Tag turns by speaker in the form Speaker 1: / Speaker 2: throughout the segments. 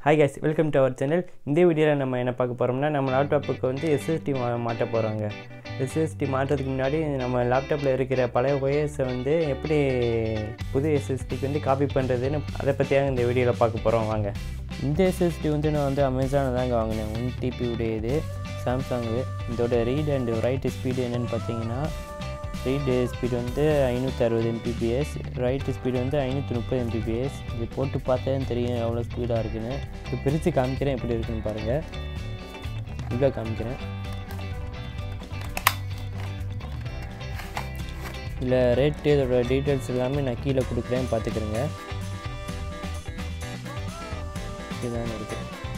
Speaker 1: hi guys welcome to our channel இந்த வீடியோவில் நம்ம என்ன பார்க்க போகிறோம்னா நம்ம லேப்டாப்புக்கு வந்து எஸ்எஸ்டி மா மாட்ட போகிறோங்க எஸ்எஸ்டி மாட்டுறதுக்கு முன்னாடி நம்ம லேப்டாப்பில் இருக்கிற பழைய ஒயர்ஸை வந்து எப்படி புது எஸ்எஸ்டிக்கு வந்து காப்பி பண்ணுறதுன்னு அதை பற்றியாக இந்த வீடியோவில் பார்க்க போகிறோம் வாங்க இந்த எஸ்எஸ்டி வந்து நான் வந்து அமேசானில் தாங்க வாங்கினேன் ஒன் டிபி உடையது சாம்சங்கு இதோட ரீட் அண்ட் ரைட் ஸ்பீடு என்னென்னு பார்த்தீங்கன்னா ரீட் ஸ்பீடு வந்து ஐநூற்றி அறுபது எம்பிபிஎஸ் ரைட் ஸ்பீடு வந்து ஐநூற்றி முப்பது எம்பிபிஎஸ் இது போட்டு பார்த்தா தெரியும் எவ்வளோ ஸ்பீடாக இருக்குன்னு இப்போ பிரித்து காமிக்கிறேன் எப்படி இருக்குன்னு பாருங்கள் இவ்வளோ காமிக்கிறேன் இதில் ரேட்டு இதோட டீட்டெயில்ஸ் எல்லாமே நான் கீழே கொடுக்குறேன் பார்த்துக்கிறேங்க இதுதான் இருக்குது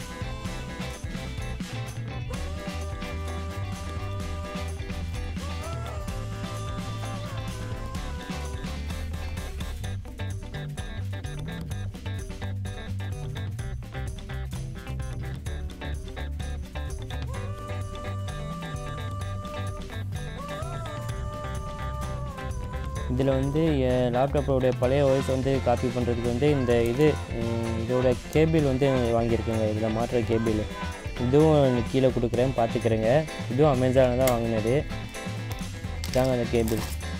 Speaker 1: இதில் வந்து என் லேப்டாப்போடைய பழைய வாய்ஸ் வந்து காப்பி பண்ணுறதுக்கு வந்து இந்த இது உம், இதோட கேபிள் வந்து வாங்கியிருக்கேங்க இதில் மாற்றுற கேபிள் இதுவும் கீழே கொடுக்குறேன் பார்த்துக்கிறேங்க இதுவும் அமேசானில் தான் வாங்கினது இதாங்க அந்த கேபிள்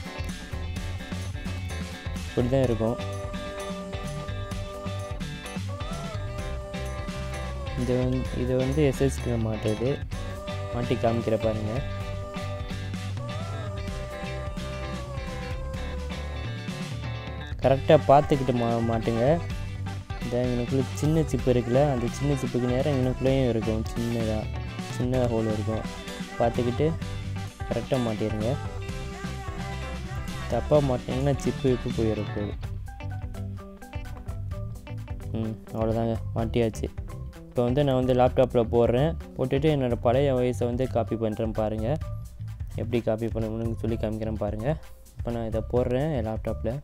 Speaker 1: இப்படி தான் இருக்கும் இது வந்து இது வந்து எஸ்எஸ்டியில் மாட்டுறது மாட்டி காமிக்கிற பாருங்கள் கரெக்டாக பார்த்துக்கிட்டு மா மாட்டுங்க இந்த இங்கனுக்குள்ளே சின்ன சிப்பு இருக்குல்ல அந்த சின்ன சிப்புக்கு நேரம் இங்கனுக்குள்ளேயும் இருக்கும் சின்னதாக சின்னதாக ஹோல் இருக்கும் பார்த்துக்கிட்டு கரெக்டாக மாட்டிடுங்க தப்பாக மாட்டிங்கன்னா சிப்பு விப்பு போயிடும் போகுது ம் அவ்வளோதாங்க மாட்டியாச்சு இப்போ வந்து நான் வந்து லேப்டாப்பில் போடுறேன் போட்டுட்டு என்னோடய பழைய வயசை வந்து காப்பி பண்ணுறேன் பாருங்கள் எப்படி காப்பி பண்ணணும்னு சொல்லி காமிக்கிறேன் பாருங்கள் இப்போ நான் இதை போடுறேன் என் லேப்டாப்பில்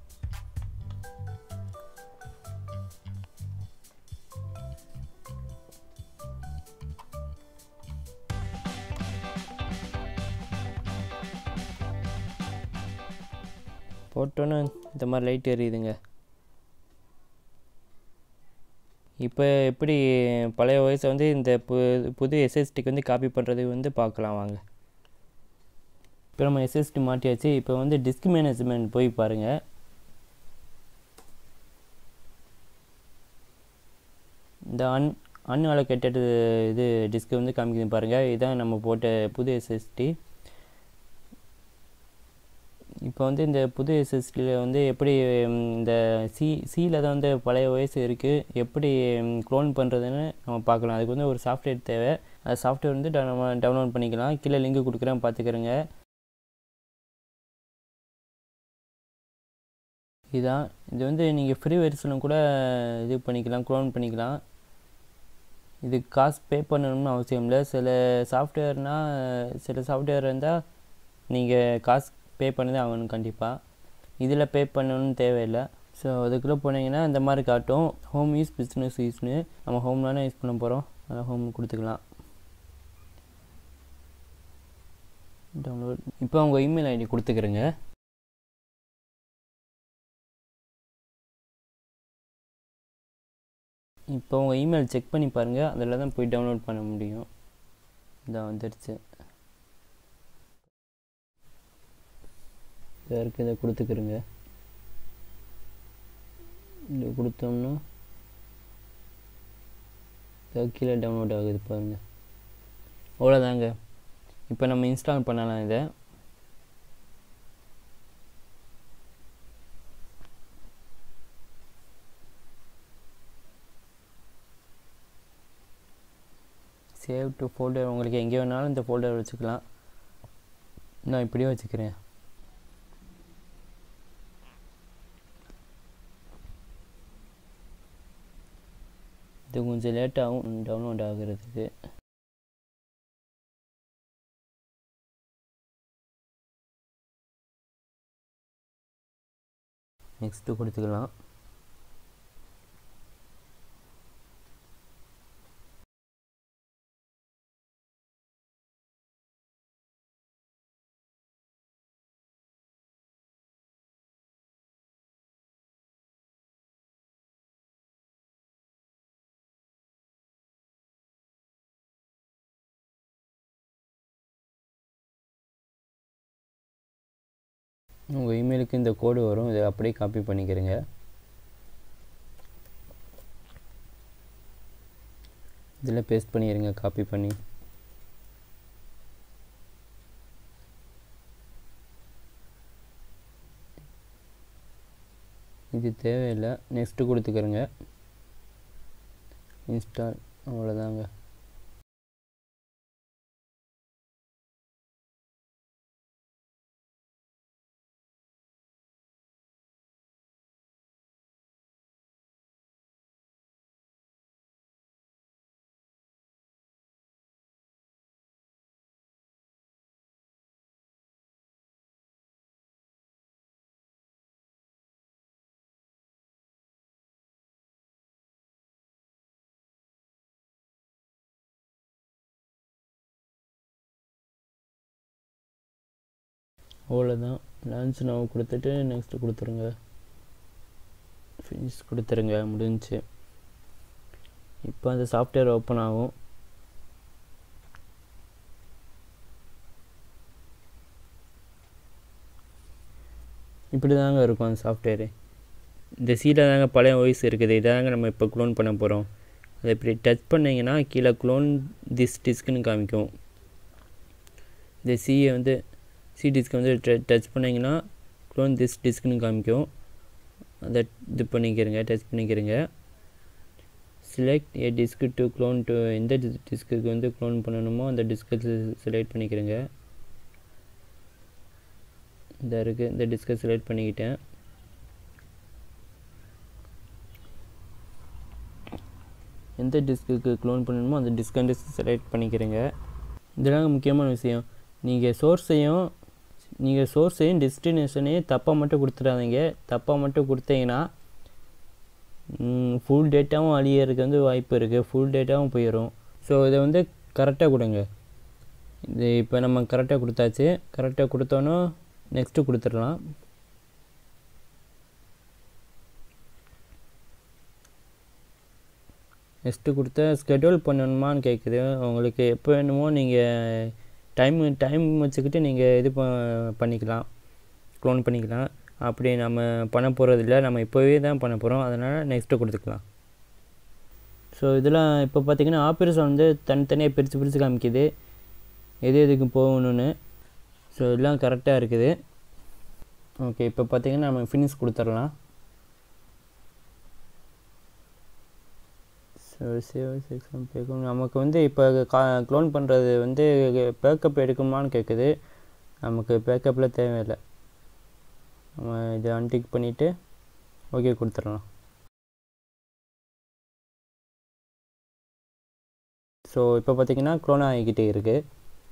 Speaker 1: போட்டோன்னே இந்த மாதிரி லைட் எரியுதுங்க இப்போ எப்படி பழைய வயசை வந்து இந்த பு புது எஸ்எஸ்டிக்கு வந்து காப்பி பண்ணுறது வந்து பார்க்கலாம் வாங்க இப்போ நம்ம எஸ்எஸ்டி மாட்டியாச்சு இப்போ வந்து டிஸ்க் மேனேஜ்மெண்ட் போய் பாருங்கள் இந்த அன் அன்அலோகேட்டட் இது டிஸ்க் வந்து காமிக்குது பாருங்கள் இதுதான் நம்ம போட்ட புது எஸ்எஸ்டி இப்போ வந்து இந்த புது எஸ்எஸ்டியில் வந்து எப்படி ம், இந்த சி சியில் தான் வந்து பழைய வயசு இருக்குது எப்படி க்ளோன் பண்ணுறதுன்னு நம்ம பார்க்கலாம் அதுக்கு வந்து ஒரு சாஃப்ட்வேர் தேவை அந்த சாஃப்ட்வேர் வந்து டவு- நம்ம டவுன்லோட் பண்ணிக்கலாம் கீழே லிங்க் கொடுக்குறேன் பார்த்துக்கிறேங்க இதுதான் இது வந்து நீங்கள் ஃப்ரீ வெர்ஷனும் கூட இது பண்ணிக்கலாம் க்ளோன் பண்ணிக்கலாம் இதுக்கு காசு பே பண்ணணும்னு அவசியம் இல்லை சில சாஃப்ட்வேர்னால் சில சாஃப்ட்வேர் இருந்தால் நீங்கள் காசு பே பண்ணி தான் ஆகணும் கண்டிப்பாக இதில் பே பண்ணணும்னு தேவையில்லை ஸோ அதுக்குள்ளே போனீங்கன்னா இந்த மாதிரி காட்டும் ஹோம் யூஸ் பிஸ்னஸ் யூஸ்னு நம்ம ஹோம் தானே யூஸ் பண்ண போகிறோம் அதை ஹோம் கொடுத்துக்கலாம் டவுன்லோட் இப்போ உங்கள் இமெயில் ஐடி கொடுத்துக்கிறேங்க இப்போ உங்கள் இமெயில் செக் பண்ணி பாருங்கள் அதில் தான் போய் டவுன்லோட் பண்ண முடியும் இதான் வந்துடுச்சு பேருக்கு இதை கொடுத்துக்கிறோங்க இது கொடுத்தோம்னா இது கீழே டவுன்லோட் ஆகுது பாருங்க அவ்வளோதாங்க இப்போ நம்ம இன்ஸ்டால் பண்ணலாம் இதை சேவ் டு ஃபோல்டர் உங்களுக்கு எங்கே வேணாலும் இந்த ஃபோல்டர் வச்சுக்கலாம் நான் இப்படியே வச்சுக்கிறேன் இது கொஞ்சம் லேட் ஆகும் டவுன்லோட் ஆகுறதுக்கு நெக்ஸ்ட்டு கொடுத்துக்கலாம் உங்கள் இமெயிலுக்கு இந்த கோடு வரும் இதை அப்படியே காப்பி பண்ணிக்கிறங்க இதில் பேஸ்ட் பண்ணிடுங்க காப்பி பண்ணி இது தேவையில்லை நெக்ஸ்ட்டு கொடுத்துக்கிறேங்க இன்ஸ்டால் அவ்வளோதாங்க அவ்வளோதான் லான்ச் நான் கொடுத்துட்டு நெக்ஸ்ட்டு கொடுத்துருங்க ஃபினிஷ் கொடுத்துருங்க முடிஞ்சுச்சு இப்போ அந்த சாஃப்ட்வேர் ஓப்பன் ஆகும் இப்படி தாங்க இருக்கும் அந்த சாஃப்ட்வேரு இந்த சீட்டில் தாங்க பழைய வாய்ஸ் இருக்குது இதாங்க நம்ம இப்போ க்ளோன் பண்ண போகிறோம் அதை இப்படி டச் பண்ணிங்கன்னா கீழே க்ளோன் திஸ் டிஸ்க்குன்னு காமிக்கும் இந்த சியை வந்து சி டிஸ்க் வந்து டச் பண்ணிங்கன்னா க்ளோன் திஸ் டிஸ்க்னு காமிக்கும் அதை இது பண்ணிக்கிறங்க டச் பண்ணிக்கிறங்க select A disk to clone to எந்த டிஸ்க்குக்கு வந்து க்ளோன் பண்ணணுமோ அந்த டிஸ்கை செலக்ட் பண்ணிக்கிறங்க இந்த இருக்குது இந்த டிஸ்கை செலக்ட் பண்ணிக்கிட்டேன் எந்த டிஸ்க்குக்கு க்ளோன் பண்ணணுமோ அந்த டிஸ்க் டிஸ்க் செலக்ட் பண்ணிக்கிறங்க இதெல்லாம் முக்கியமான விஷயம் நீங்கள் சோர்ஸையும் நீங்கள் சோர்ஸையும் டெஸ்டினேஷனையும் தப்பாக மட்டும் கொடுத்துடாதீங்க தப்பாக மட்டும் கொடுத்தீங்கன்னா ஃபுல் டேட்டாவும் அழியறதுக்கு வந்து வாய்ப்பு இருக்குது ஃபுல் டேட்டாவும் போயிடும் ஸோ இதை வந்து கரெக்டாக கொடுங்க இது இப்போ நம்ம கரெக்டாக கொடுத்தாச்சு கரெக்டாக கொடுத்தோன்னோ நெக்ஸ்ட்டு கொடுத்துடலாம் நெக்ஸ்ட்டு கொடுத்தா ஸ்கெடியூல் பண்ணணுமான்னு கேட்குது உங்களுக்கு எப்போ வேணுமோ நீங்கள் டைம் டைம் வச்சுக்கிட்டு நீங்கள் இது ப பண்ணிக்கலாம் க்ளோன் பண்ணிக்கலாம் அப்படி நம்ம பண்ண போகிறது இல்லை நம்ம இப்போவே தான் பண்ண போகிறோம் அதனால் நெக்ஸ்ட்டு கொடுத்துக்கலாம் ஸோ இதெல்லாம் இப்போ பார்த்திங்கன்னா ஆப்ரேஷன் வந்து தனித்தனியாக பிரித்து பிரித்து காமிக்குது எது எதுக்கு போகணுன்னு ஸோ எல்லாம் கரெக்டாக இருக்குது ஓகே இப்போ பார்த்திங்கன்னா நம்ம ஃபினிஷ் கொடுத்துடலாம் ஸோ சேவ் செக்ஷன் பேக்கப் நமக்கு வந்து இப்போ கா க்ளோன் பண்ணுறது வந்து பேக்கப் எடுக்குமான்னு கேட்குது நமக்கு பேக்கப்பில் தேவையில்லை நம்ம இதை அன்டிக் பண்ணிவிட்டு ஓகே கொடுத்துடலாம் ஸோ இப்போ பார்த்திங்கன்னா க்ளோன் ஆகிக்கிட்டே இருக்குது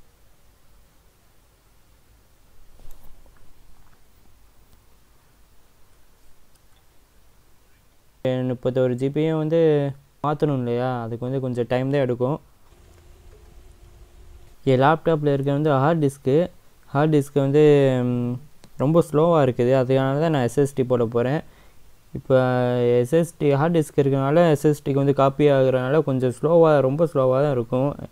Speaker 1: முப்பத்தொரு ஜிபியும் வந்து மாற்றணும் இல்லையா அதுக்கு வந்து கொஞ்சம் டைம் தான் எடுக்கும் என் லேப்டாப்பில் இருக்க வந்து ஹார்ட் டிஸ்க்கு ஹார்ட் டிஸ்க்கு வந்து ரொம்ப ஸ்லோவாக இருக்குது அதனால தான் நான் எஸ்எஸ்டி போட போகிறேன் இப்போ எஸ்எஸ்டி ஹார்ட் டிஸ்க் இருக்கிறனால எஸ்எஸ்டிக்கு வந்து காப்பி ஆகுறதுனால கொஞ்சம் ஸ்லோவாக ரொம்ப ஸ்லோவாக தான் இருக்கும்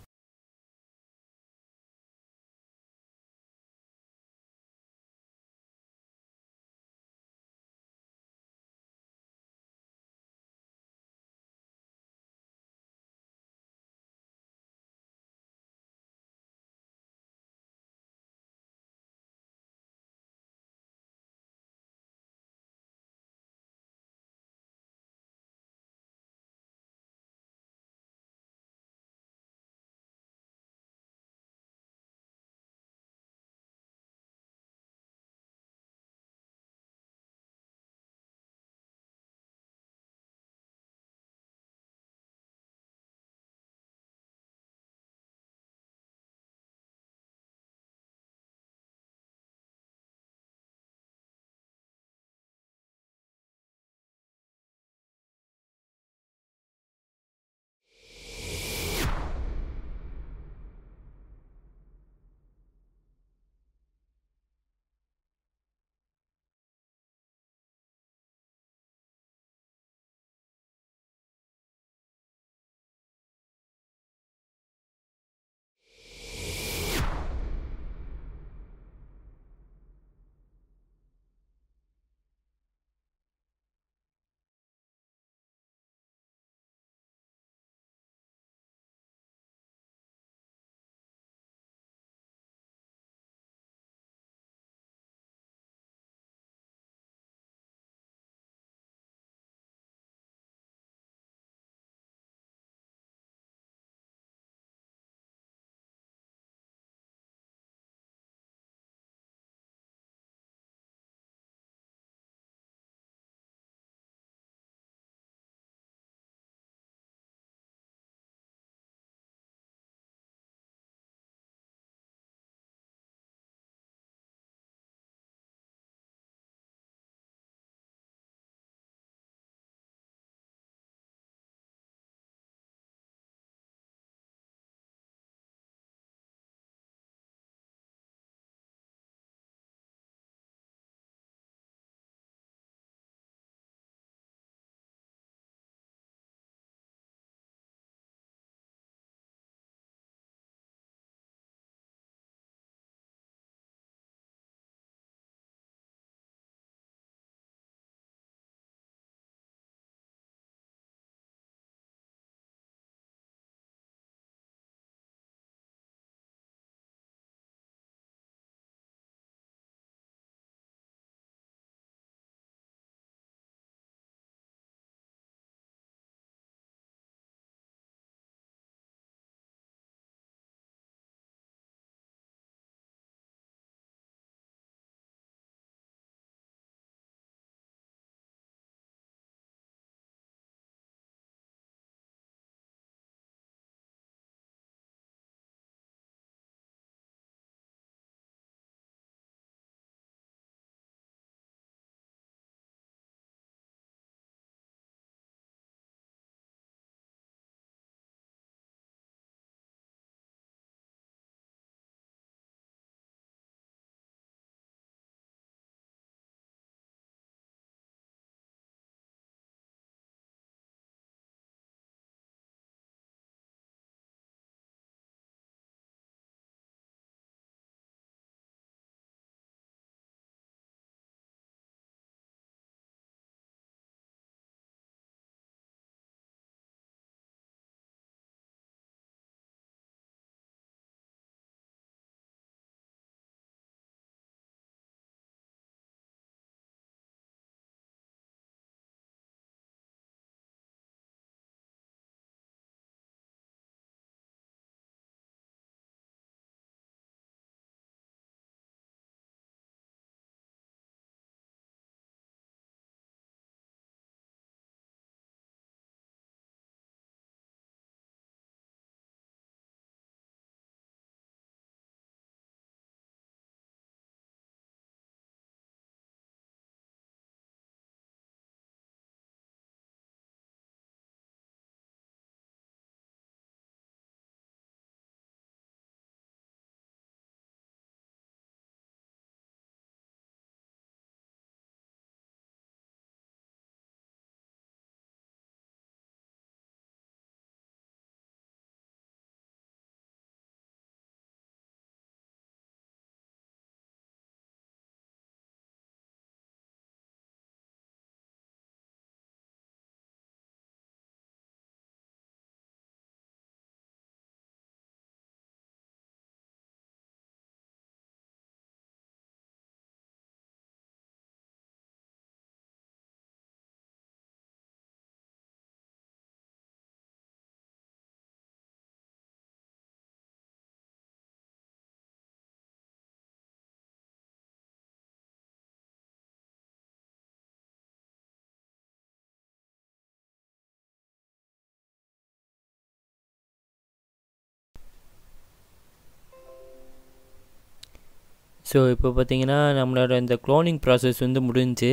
Speaker 1: ஸோ இப்போ பார்த்தீங்கன்னா நம்மளோட இந்த க்ளோனிங் ப்ராசஸ் வந்து முடிஞ்சு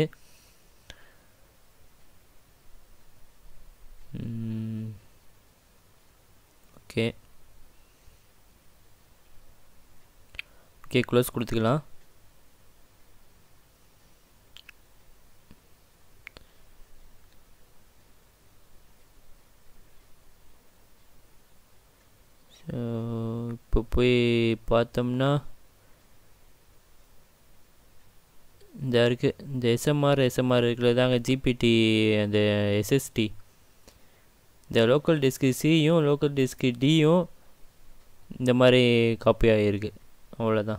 Speaker 1: ஓகே ஓகே க்ளோஸ் கொடுத்துக்கலாம் ஸோ இப்போ போய் பார்த்தோம்னா இந்த இருக்குது இந்த எஸ்எம்ஆர் எஸ்எம்ஆர் இருக்கிறது தாங்க ஜிபிடி அந்த எஸ்எஸ்டி இந்த லோக்கல் டிஸ்க்கு சியும் லோக்கல் டிஸ்க்கு டியும் இந்த மாதிரி காப்பி ஆகிருக்கு அவ்வளோதான்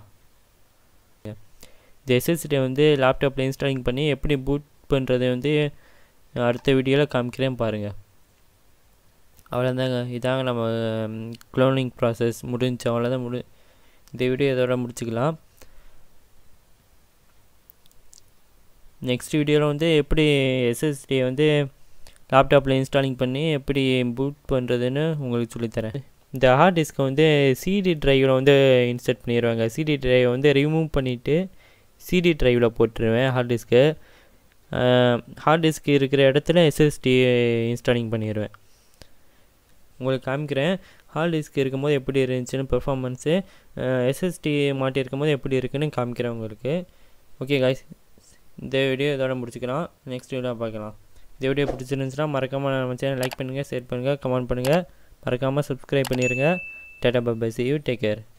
Speaker 1: இந்த எஸ்எஸ்டி வந்து லேப்டாப்பில் இன்ஸ்டாலிங் பண்ணி எப்படி பூட் பண்ணுறது வந்து அடுத்த வீடியோவில் காமிக்கிறேன் பாருங்கள் அவ்வளோதாங்க இதாங்க நம்ம க்ளோனிங் ப்ராசஸ் முடிஞ்சு அவ்வளோதான் முடி இந்த வீடியோ இதோட முடிச்சுக்கலாம் நெக்ஸ்ட் வீடியோவில் வந்து எப்படி எஸ்எஸ்டியை வந்து லேப்டாப்பில் இன்ஸ்டாலிங் பண்ணி எப்படி பூட் பண்ணுறதுன்னு உங்களுக்கு சொல்லித்தரேன் இந்த ஹார்ட் டிஸ்க்கை வந்து சிடி ட்ரைவில் வந்து இன்சர்ட் பண்ணிடுவாங்க சிடி ட்ரைவை வந்து ரிமூவ் பண்ணிவிட்டு சிடி ட்ரைவில் போட்டுருவேன் ஹார்ட் டிஸ்க்கு ஹார்ட் டிஸ்க் இருக்கிற இடத்துல எஸ்எஸ்டி இன்ஸ்டாலிங் பண்ணிடுவேன் உங்களுக்கு காமிக்கிறேன் ஹார்ட் டிஸ்க் இருக்கும்போது எப்படி இருந்துச்சுன்னு பெர்ஃபார்மன்ஸு எஸ்எஸ்டி மாட்டியிருக்கும் போது எப்படி இருக்குன்னு காமிக்கிறேன் உங்களுக்கு ஓகே காய்ஸ் இந்த வீடியோ இதோட முடிச்சுக்கலாம் நெக்ஸ்ட் வீடியோ பார்க்கலாம் இந்த வீடியோ பிடிச்சிருந்துச்சுன்னா மறக்காமல் நம்ம சேனல் லைக் பண்ணுங்கள் ஷேர் பண்ணுங்கள் கமெண்ட் பண்ணுங்கள் மறக்காமல் சப்ஸ்கிரைப் பண்ணிடுங்க tata bye see you take care